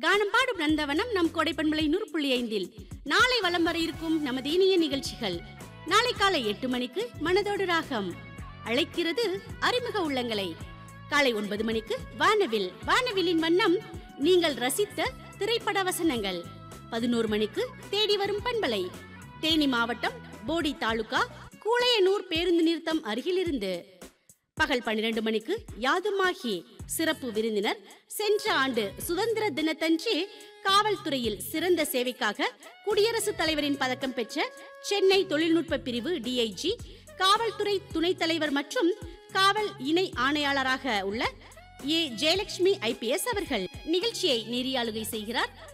கானம் பாடும் நந்தவனம் நம் கோடைப்பண்பலை நூறு புள்ளி ஐந்தில் நாளை வலம் வர இருக்கும் நமது இனிய நிகழ்ச்சிகள் நாளை காலை எட்டு மணிக்கு மனதோடு ராகம் அழைக்கிறது அறிமுக உள்ளங்களை காலை ஒன்பது மணிக்கு வானவில் வானவிலின் வண்ணம் நீங்கள் ரசித்த திரைப்பட வசனங்கள் பதினோரு மணிக்கு தேடி வரும் பண்பலை தேனி மாவட்டம் போடி தாலுகா கூளையனூர் பேருந்து நிறுத்தம் அருகிலிருந்து பகல் பன்னிரண்டு மணிக்கு யாதுமாகி சிறப்பு விருந்தினர் சென்ற ஆண்டு சுதந்திர தினத்தன்று காவல்துறையில் சிறந்த சேவைக்காக குடியரசுத் தலைவரின் பதக்கம் பெற்ற சென்னை தொழில்நுட்ப பிரிவு டிஐஜி காவல்துறை துணைத் தலைவர் மற்றும் காவல் இணை ஆணையாளராக உள்ள ஏ ஜெயலட்சுமி ஐபிஎஸ் அவர்கள் நிகழ்ச்சியை நெறியாளுகை செய்கிறார்